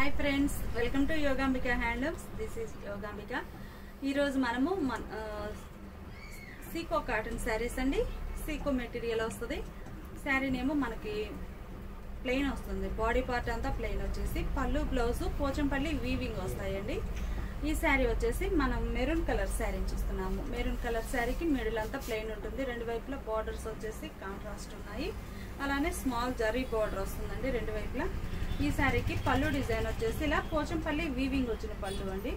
hi friends welcome to Yogambika handlooms this is Yogambika ఈరోజు మనము మన సీకో కాటన్ శారీస్ అండి సీకో మెటీరియల్ వస్తుంది శారీనేమో మనకి ప్లెయిన్ వస్తుంది బాడీ పార్ట్ అంతా ప్లెయిన్ వచ్చేసి పళ్ళు బ్లౌజ్ పోచంపల్లి వీవింగ్ వస్తాయండి ఈ శారీ వచ్చేసి మనం మెరూన్ కలర్ శారీ చూస్తున్నాము మెరూన్ కలర్ శారీకి మిడిల్ అంతా ప్లెయిన్ ఉంటుంది రెండు వైపులా బార్డర్స్ వచ్చేసి కాంట్రాస్ట్ ఉన్నాయి అలానే స్మాల్ జరీ బార్డర్ వస్తుందండి రెండు వైపులా ఈ శారీకి పళ్ళు డిజైన్ వచ్చేసి ఇలా పోచంపల్లి వీవింగ్ వచ్చిన పళ్ళు అండి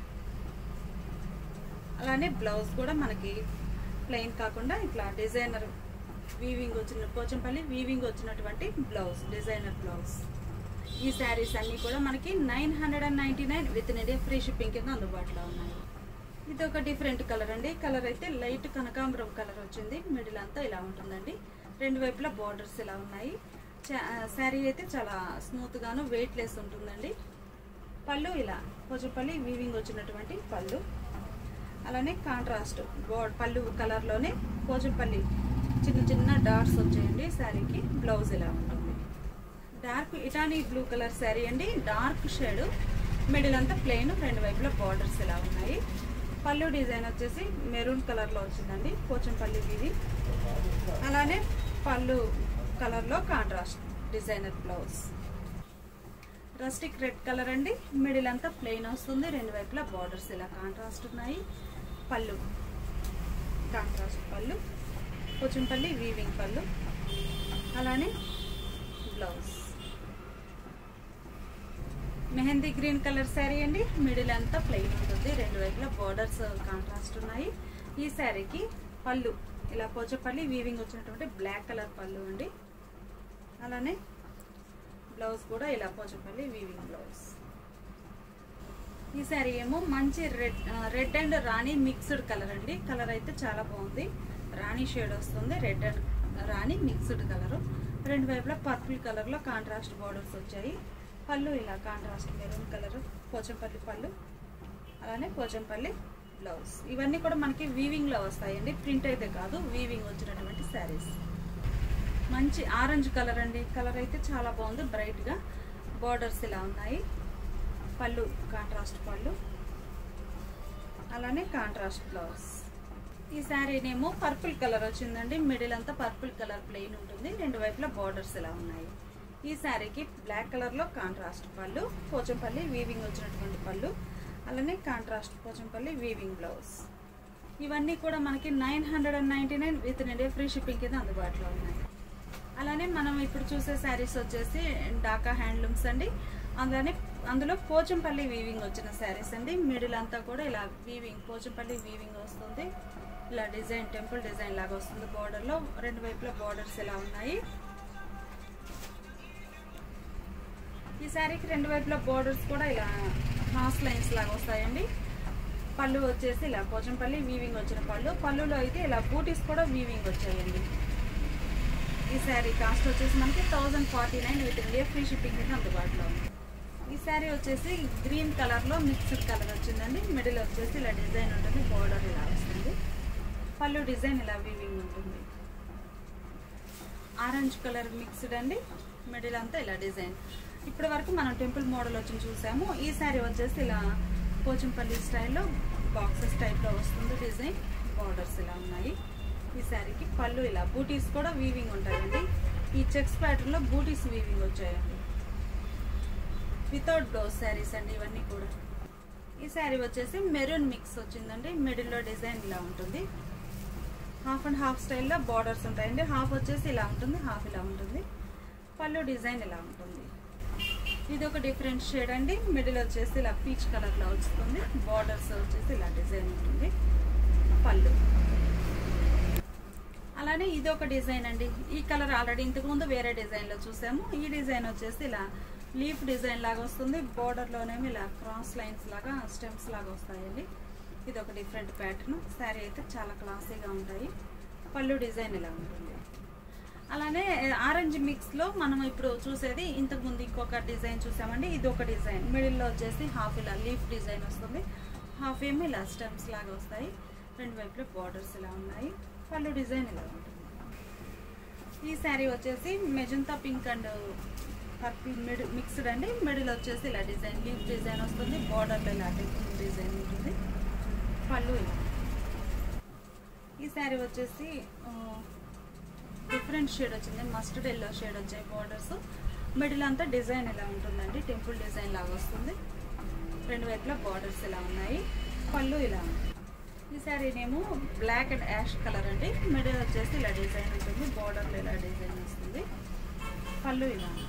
అలానే బ్లౌజ్ కూడా మనకి ప్లెయిన్ కాకుండా ఇట్లా డిజైనర్ వీవింగ్ వచ్చిన పోచంపల్లి వీవింగ్ వచ్చినటువంటి బ్లౌజ్ డిజైనర్ బ్లౌజ్ ఈ శారీస్ అన్నీ కూడా మనకి nine hundred and ninety nine with in India free shipping కింద అందుబాటులో ఉన్నాయి ఇది ఒక డిఫరెంట్ కలర్ అండి కలర్ అయితే లైట్ కనకాంబరం కలర్ వచ్చింది మిడిల్ అంతా ఇలా ఉంటుందండి రెండు వైపులా బార్డర్స్ ఇలా ఉన్నాయి శారీ అయితే చాలా స్మూత్ గాను వెయిట్ లెస్ ఉంటుందండి పళ్ళు ఇలా పోచంపల్లి వీవింగ్ వచ్చినటువంటి పళ్ళు అలానే కాంట్రాస్ట్ పళ్ళు కలర్లోనే పోచంపల్లి చిన్న చిన్న డాట్స్ వచ్చాయండి శారీకి బ్లౌజ్ ఇలా ఉంటుంది డార్క్ ఇటానీ బ్లూ కలర్ శారీ అండి డార్క్ షేడ్ మిడిల్ అంతా ప్లెయిన్ రెండు వైపులా బార్డర్స్ ఇలా ఉన్నాయి పళ్ళు డిజైన్ వచ్చేసి మెరూన్ కలర్లో వచ్చిందండి పోచంపల్లి వీధి అలానే పళ్ళు కలర్లో contrast designer blouse rustic red colour అండి మిడిల్ అంతా ప్లెయిన్ వస్తుంది రెండు వైపులా బార్డర్స్ ఇలా కాంట్రాస్ట్ ఉన్నాయి పళ్ళు కాంట్రాస్ట్ పళ్ళు పోచంపల్లి వీవింగ్ పళ్ళు అలానే blouse mehndi green colour sari అండి మిడిల్ అంతా ప్లెయిన్ ఉంటుంది రెండు వైపులా బార్డర్స్ కాంట్రాస్ట్ ఉన్నాయి ఈ శారీకి పళ్ళు ఇలా పోచపల్లి వీవింగ్ వచ్చినటువంటి బ్లాక్ కలర్ పళ్ళు అండి అలానే బ్లౌజ్ కూడా ఇలా పోచపల్లి వీవింగ్ బ్లౌజ్ ఈ శారీ ఏమో మంచి red red and rani mixed colour అండి కలర్ అయితే చాలా బాగుంది రాణి షేడ్ వస్తుంది red and rani mixed colour రెండు వైపులా పర్పుల్ కలర్లో కాంట్రాస్ట్ బార్డర్స్ వచ్చాయి పళ్ళు ఇలా కాంట్రాస్ట్ మెరూన్ కలర్ పోచంపల్లి పళ్ళు అలానే పోచంపల్లి బ్లౌజ్ ఇవన్నీ కూడా మనకి వీవింగ్లో వస్తాయండి ప్రింట్ అయితే కాదు వీవింగ్ వచ్చినటువంటి శారీస్ మంచి ఆరెంజ్ కలర్ అండి కలర్ అయితే చాలా బాగుంది బ్రైట్గా బార్డర్స్ ఇలా ఉన్నాయి పళ్ళు కాంట్రాస్ట్ పళ్ళు అలానే కాంట్రాస్ట్ బ్లౌజ్ ఈ శారీనేమో పర్పుల్ కలర్ వచ్చిందండి మిడిల్ అంతా పర్పుల్ కలర్ ప్లెయిన్ ఉంటుంది రెండు వైపులా బార్డర్స్ ఇలా ఉన్నాయి ఈ శారీకి బ్లాక్ కలర్లో కాంట్రాస్ట్ పళ్ళు పోచంపల్లి వీవింగ్ వచ్చినటువంటి పళ్ళు అలానే కాంట్రాస్ట్ పోచంపల్లి వీవింగ్ బ్లౌజ్ ఇవన్నీ కూడా మనకి nine hundred and ninety nine with in India free shipping కింద అందుబాటులో ఉన్నాయి అలానే మనం ఇప్పుడు చూసే శారీస్ వచ్చేసి డాకా హ్యాండ్లూమ్స్ అండి అందులోనే అందులో పోచంపల్లి వీవింగ్ వచ్చిన శారీస్ అండి మిడిల్ అంతా కూడా ఇలా వీవింగ్ పోచంపల్లి వీవింగ్ వస్తుంది ఇలా డిజైన్ టెంపుల్ డిజైన్ లాగా వస్తుంది బార్డర్లో రెండు వైపులా బార్డర్స్ ఇలా ఉన్నాయి ఈ శారీకి రెండు వైపులా బార్డర్స్ కూడా ఇలా హాస్ లైన్స్ లాగా వస్తాయండి పళ్ళు వచ్చేసి ఇలా పోచంపల్లి వీవింగ్ వచ్చిన పళ్ళు పళ్ళులో అయితే ఇలా బూటీస్ కూడా వీవింగ్ వచ్చాయండి ఈ శారీ కాస్ట్ వచ్చేసి మనకి thousand forty nine with India free shipping కింద అందుబాటులో ఉంది ఈ శారీ వచ్చేసి గ్రీన్ కలర్లో మిక్స్డ్ కలర్ వచ్చిందండి మిడిల్ వచ్చేసి ఇలా డిజైన్ ఉంటుంది బార్డర్ ఇలా వస్తుంది పళ్ళు డిజైన్ ఇలా వీవింగ్ ఉంటుంది ఆరెంజ్ కలర్ మిక్స్డ్ అండి మిడిల్ అంతా ఇలా డిజైన్ ఇప్పటి వరకు మనం టెంపుల్ మోడల్ వచ్చి చూసాము ఈ శారీ వచ్చేసి ఇలా పోచంపల్లి స్టైల్లో బాక్సెస్ టైప్లో వస్తుంది డిజైన్ బార్డర్స్ ఇలా ఉన్నాయి ఈ శారీకి పళ్ళు ఇలా బూటీస్ కూడా వీవింగ్ ఉంటాయండి ఈ చెక్స్ ప్యాటర్న్లో బూటీస్ వీవింగ్ వచ్చాయండి వితౌట్ బ్లౌజ్ శారీస్ అండి ఇవన్నీ కూడా ఈ శారీ వచ్చేసి మెరూన్ మిక్స్ వచ్చిందండి మిడిల్లో డిజైన్ ఇలా ఉంటుంది హాఫ్ అండ్ హాఫ్ స్టైల్లో బార్డర్స్ ఉంటాయండి హాఫ్ వచ్చేసి ఇలా ఉంటుంది హాఫ్ ఇలా ఉంటుంది పళ్ళు డిజైన్ ఇలా ఉంటుంది ఇది ఒక డిఫరెంట్ షేడ్ అండి మిడిల్ వచ్చేసి ఇలా పీచ్ కలర్లో వస్తుంది బార్డర్స్ వచ్చేసి ఇలా డిజైన్ ఉంటుంది పళ్ళు అలానే ఇది ఒక డిజైన్ అండి ఈ కలర్ ఆల్రెడీ ఇంతకుముందు వేరే డిజైన్లో చూసాము ఈ డిజైన్ వచ్చేసి ఇలా లీఫ్ డిజైన్ లాగా వస్తుంది బార్డర్లోనేమో ఇలా క్రాస్ లైన్స్ లాగా స్టెమ్స్ లాగా వస్తాయండి ఇది ఒక డిఫరెంట్ ప్యాటర్న్ శారీ అయితే చాలా క్లాసీగా ఉంటాయి పళ్ళు డిజైన్ ఇలా ఉంటుంది అలానే ఆరెంజ్ మిక్స్లో మనం ఇప్పుడు చూసేది ఇంతకుముందు ఇంకొక డిజైన్ చూసామండి ఇది ఒక డిజైన్ మిడిల్లో వచ్చేసి హాఫ్ ఇలా లీఫ్ డిజైన్ వస్తుంది హాఫ్ ఏమో ఇలా స్టెమ్స్ లాగా వస్తాయి రెండు వైపులో బార్డర్స్ ఇలా ఉన్నాయి పళ్ళు డిజైన్ ఇలా ఉంటుంది ఈ శారీ వచ్చేసి magenta pink and purple mid mixed అండి మిడిల్ వచ్చేసి ఇలా డిజైన్ లీఫ్ డిజైన్ వస్తుంది బార్డర్లో ఇలా డిజైన్ ఉంటుంది పళ్ళు ఇలా ఈ శారీ వచ్చేసి డిఫరెంట్ షేడ్ వచ్చింది మస్టర్డ్ ఎల్లో షేడ్ వచ్చాయి బార్డర్స్ మిడిల్ అంతా డిజైన్ ఇలా ఉంటుందండి టెంపుల్ డిజైన్ లాగా వస్తుంది రెండు వైపులా బార్డర్స్ ఇలా ఉన్నాయి పళ్ళు ఇలా ఉంది ఈ శారీనేమో బ్లాక్ అండ్ యాష్ కలర్ అండి మిడిల్ వచ్చేసి ఇలా డిజైన్ ఉంటుంది బార్డర్లో ఇలా డిజైన్ వస్తుంది పళ్ళు ఇలా ఉంటుంది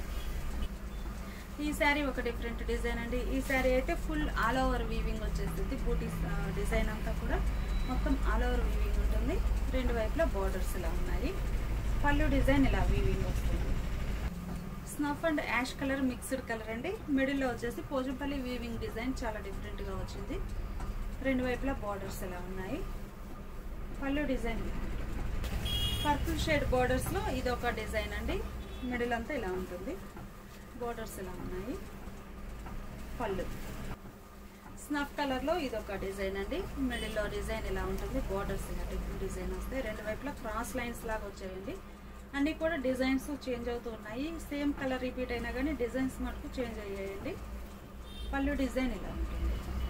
ఈ శారీ ఒక డిఫరెంట్ డిజైన్ అండి ఈ శారీ అయితే ఫుల్ ఆల్ ఓవర్ వీవింగ్ వచ్చేస్తుంది బూటీస్ డిజైన్ అంతా కూడా మొత్తం ఆల్ ఓవర్ వీవింగ్ ఉంటుంది రెండు వైపులా బార్డర్స్ ఇలా ఉన్నాయి పళ్ళు డిజైన్ ఇలా వీవింగ్ వస్తుంది snuff and ash colour mixed colour అండి మిడిల్లో వచ్చేసి పోజంపల్లి వీవింగ్ డిజైన్ చాలా డిఫరెంట్గా వచ్చింది రెండు వైపులా బార్డర్స్ ఇలా ఉన్నాయి పళ్ళు డిజైన్ పర్పుల్ షేడ్ బార్డర్స్లో ఇది ఒక డిజైన్ అండి మిడిల్ అంతా ఇలా ఉంటుంది బార్డర్స్ ఇలా ఉన్నాయి పళ్ళు స్నఫ్ కలర్లో ఇది ఒక డిజైన్ అండి మిడిల్లో డిజైన్ ఇలా ఉంటుంది బార్డర్స్ ఇలా డిఫరెంట్ డిజైన్ వస్తాయి రెండు వైపులా క్రాస్ లైన్స్ లాగా వచ్చాయండి అన్నీ కూడా డిజైన్స్ చేంజ్ అవుతూ ఉన్నాయి సేమ్ కలర్ రిపీట్ అయినా కానీ డిజైన్స్ మటుకు చేంజ్ అయ్యాయండి పళ్ళు డిజైన్ ఇలా ఉంటుంది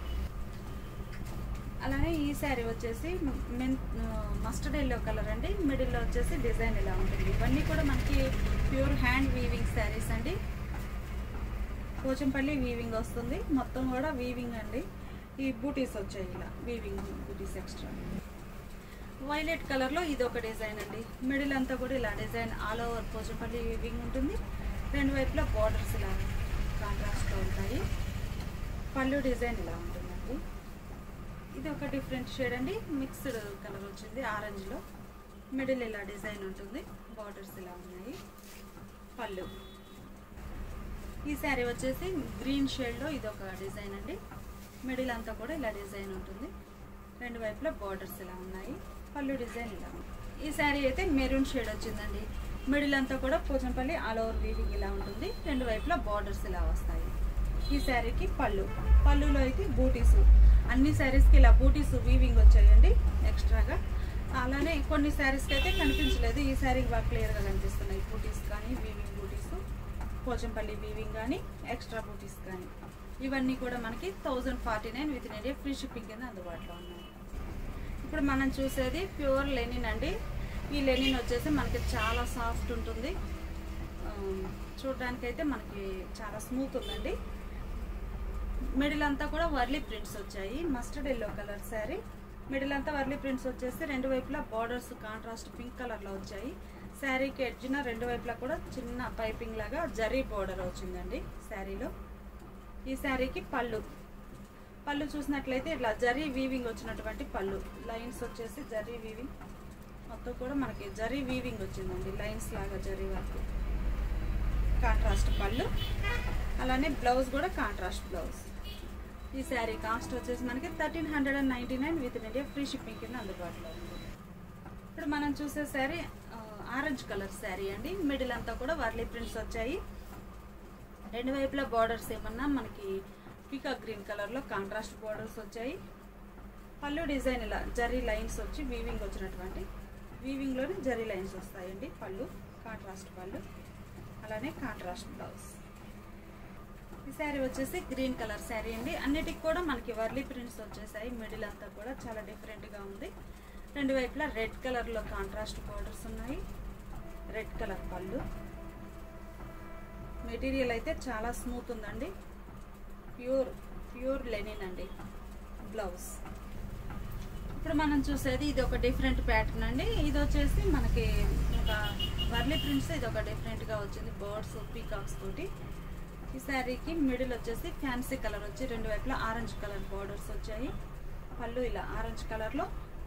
అలానే ఈ శారీ వచ్చేసి మెన్ మస్టర్డ్ ఎల్లో కలర్ అండి మిడిల్లో వచ్చేసి డిజైన్ ఇలా ఉంటుంది ఇవన్నీ కూడా మనకి ప్యూర్ హ్యాండ్ వీవింగ్ శారీస్ అండి పోచంపల్లి వీవింగ్ వస్తుంది మొత్తం కూడా వీవింగ్ అండి ఈ బూటీస్ వచ్చాయి ఇలా వీవింగ్ బూటీస్ ఎక్స్ట్రా వైలెట్ కలర్లో ఇది ఒక డిజైన్ అండి మిడిల్ అంతా కూడా ఇలా design all over Pochampally weaving ఉంటుంది రెండు వైపులా బార్డర్స్ ఇలా కాంట్రాస్ట్లో ఉంటాయి పళ్ళు డిజైన్ ఇలా ఉంటుందండి ఇది ఒక డిఫరెంట్ షేడ్ అండి మిక్స్డ్ కలర్ వచ్చింది ఆరెంజ్లో మిడిల్ ఇలా డిజైన్ ఉంటుంది బార్డర్స్ ఇలా ఉన్నాయి పళ్ళు ఈ శారీ వచ్చేసి గ్రీన్ షేడ్లో ఇది ఒక డిజైన్ అండి మిడిల్ అంతా కూడా ఇలా డిజైన్ ఉంటుంది రెండు వైపులా బార్డర్స్ ఇలా ఉన్నాయి పళ్ళు డిజైన్ ఇలా ఉంది ఈ శారీ అయితే మెరూన్ షేడ్ వచ్చిందండి మిడిల్ అంతా కూడా పోచంపల్లి ఆల్ ఓవర్ వీవింగ్ ఇలా ఉంటుంది రెండు వైపులా బార్డర్స్ ఇలా వస్తాయి ఈ శారీకి పళ్ళు పళ్ళులో అయితే బూటీస్ అన్ని శారీస్కి ఇలా బూటీస్ వీవింగ్ వచ్చాయండి ఎక్స్ట్రాగా అలానే కొన్ని శారీస్కి అయితే కనిపించలేదు ఈ శారీకి బాగా క్లియర్గా కనిపిస్తున్నాయి బూటీస్ కానీ వీవింగ్ బూటీస్ పోచంపల్లి వీవింగ్ కానీ ఎక్స్ట్రా బూటీస్ కానీ ఇవన్నీ కూడా మనకి thousand forty nine with in India free shipping కింద అందుబాటులో ఉన్నాయి ఇప్పుడు మనం చూసేది ప్యూర్ లెనిన్ అండి ఈ లెనిన్ వచ్చేసి మనకి చాలా సాఫ్ట్ ఉంటుంది ఆ, చూడ్డానికైతే మనకి చాలా స్మూత్ ఉందండి మిడిల్ అంతా కూడా వర్లీ ప్రింట్స్ వచ్చాయి mustard yellow colour sari middle అంతా వర్లీ ప్రింట్స్ వచ్చేసి రెండు వైపులా బార్డర్స్ కాంట్రాస్ట్ పింక్ కలర్లో వచ్చాయి శారీకి ఎడ్జిన రెండు వైపులా కూడా చిన్న పైపింగ్ లాగా జరీ బార్డర్ వచ్చిందండి శారీలో ఈ శారీకి పళ్ళు పళ్ళు చూసినట్లయితే ఇట్లా జరీ వీవింగ్ వచ్చినటువంటి పళ్ళు లైన్స్ వచ్చేసి జరీ వీవింగ్ మొత్తం కూడా మనకి జరీ వీవింగ్ వచ్చిందండి లైన్స్ లాగా జరీ వర్క్ కాంట్రాస్ట్ పళ్ళు అలానే బ్లౌజ్ కూడా కాంట్రాస్ట్ బ్లౌజ్ ఈ శారీ కాస్ట్ వచ్చేసి మనకి thirteen hundred and ninety nine with India free shipping కింద అందుబాటులో ఉంది ఇప్పుడు మనం చూసే శారీ ఆరెంజ్ కలర్ శారీ అండి మిడిల్ అంతా కూడా వర్లీ ప్రింట్స్ వచ్చాయి రెండు వైపులా బార్డర్స్ ఏమన్నా మనకి పీకా గ్రీన్ కలర్లో కాంట్రాస్ట్ బార్డర్స్ వచ్చాయి పళ్ళు డిజైన్ ఇలా జరీ లైన్స్ వచ్చి వీవింగ్ వచ్చినటువంటి వీవింగ్లోనే జరీ లైన్స్ వస్తాయండి పళ్ళు కాంట్రాస్ట్ పళ్ళు అలానే కాంట్రాస్ట్ బ్లౌజ్ ఈ శారీ వచ్చేసి గ్రీన్ కలర్ శారీ అండి అన్నిటికి కూడా మనకి వర్లీ ప్రింట్స్ వచ్చేసాయి మిడిల్ అంతా కూడా చాలా డిఫరెంట్గా ఉంది రెండు వైపులా రెడ్ కలర్లో కాంట్రాస్ట్ బార్డర్స్ ఉన్నాయి రెడ్ కలర్ పళ్ళు మెటీరియల్ అయితే చాలా స్మూత్ ఉందండి ప్యూర్ ప్యూర్ లెనిన్ అండి బ్లౌజ్ ఇప్పుడు మనం చూసేది ఇది ఒక డిఫరెంట్ ప్యాటర్న్ అండి ఇది వచ్చేసి మనకి ఒక వర్లీ ప్రింట్స్ ఇది ఒక డిఫరెంట్గా వచ్చింది బర్డ్స్ పీకాక్స్ తోటి ఈ శారీకి మిడిల్ వచ్చేసి ఫ్యాన్సీ కలర్ వచ్చి రెండు వైపులా ఆరెంజ్ కలర్ బార్డర్స్ వచ్చాయి పళ్ళు ఇలా ఆరెంజ్ కలర్లో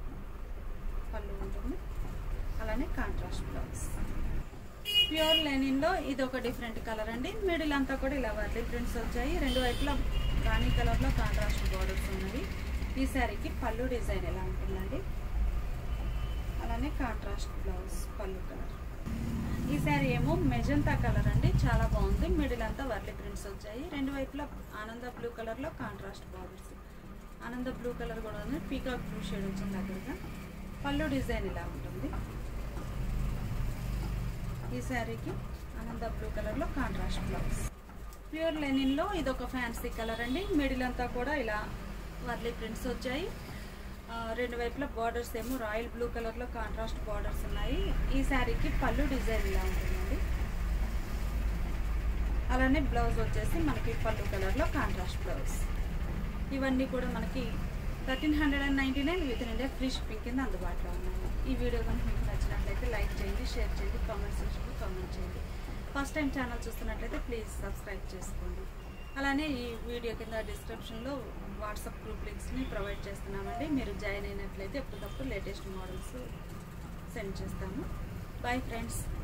పళ్ళు ఉంటుంది అలానే కాంట్రాస్ట్ బ్లౌజ్ ప్యూర్ లెనిన్లో ఇది ఒక డిఫరెంట్ కలర్ అండి మిడిల్ అంతా కూడా ఇలా వర్లీ ప్రింట్స్ వచ్చాయి రెండు వైపులా రాణి కలర్లో కాంట్రాస్ట్ బార్డర్స్ ఉన్నాయి ఈ శారీకి పళ్ళు డిజైన్ ఎలా ఉంటుందండి అలానే కాంట్రాస్ట్ బ్లౌజ్ పళ్ళు కలర్ ఈ శారీ ఏమో మెజంతా కలర్ అండి చాలా బాగుంది మిడిల్ అంతా వర్లీ ప్రింట్స్ వచ్చాయి రెండు వైపులా ఆనంద బ్లూ కలర్లో కాంట్రాస్ట్ బార్డర్స్ ఆనంద బ్లూ కలర్ కూడా ఉంది పీకాక్ బ్లూ షేడ్ వచ్చింది దగ్గరగా పళ్ళు డిజైన్ ఇలా ఉంటుంది ఈ శారీకి అంతా బ్లూ కలర్లో కాంట్రాస్ట్ బ్లౌజ్ ప్యూర్ లెనిన్లో ఇది ఒక ఫ్యాన్సీ కలర్ అండి మిడిల్ అంతా కూడా ఇలా వర్లీ ప్రింట్స్ వచ్చాయి ఆ, రెండు వైపులా బార్డర్స్ ఏమో రాయల్ బ్లూ కలర్లో కాంట్రాస్ట్ బార్డర్స్ ఉన్నాయి ఈ శారీకి పళ్ళు డిజైన్ ఇలా ఉంటుందండి అలానే బ్లౌజ్ వచ్చేసి మనకి పళ్ళు కలర్లో కాంట్రాస్ట్ బ్లౌజ్ ఇవన్నీ కూడా మనకి thirteen hundred and ninety nine with in India free shipping కింద అందుబాటులో ఉన్నాయి ఈ వీడియో కనుక మీకు నచ్చినట్లయితే లైక్ చేయండి షేర్ చేయండి కామెంట్ సెక్షన్లో కామెంట్ చేయండి ఫస్ట్ టైం ఛానల్ చూస్తున్నట్లయితే ప్లీజ్ సబ్స్క్రైబ్ చేసుకోండి అలానే ఈ వీడియో కింద డిస్క్రిప్షన్లో వాట్సాప్ గ్రూప్ లింక్స్ని ప్రొవైడ్ చేస్తున్నామండి మీరు జాయిన్ అయినట్లయితే ఎప్పటికప్పుడు లేటెస్ట్ మోడల్స్ సెండ్ చేస్తాము బాయ్ ఫ్రెండ్స్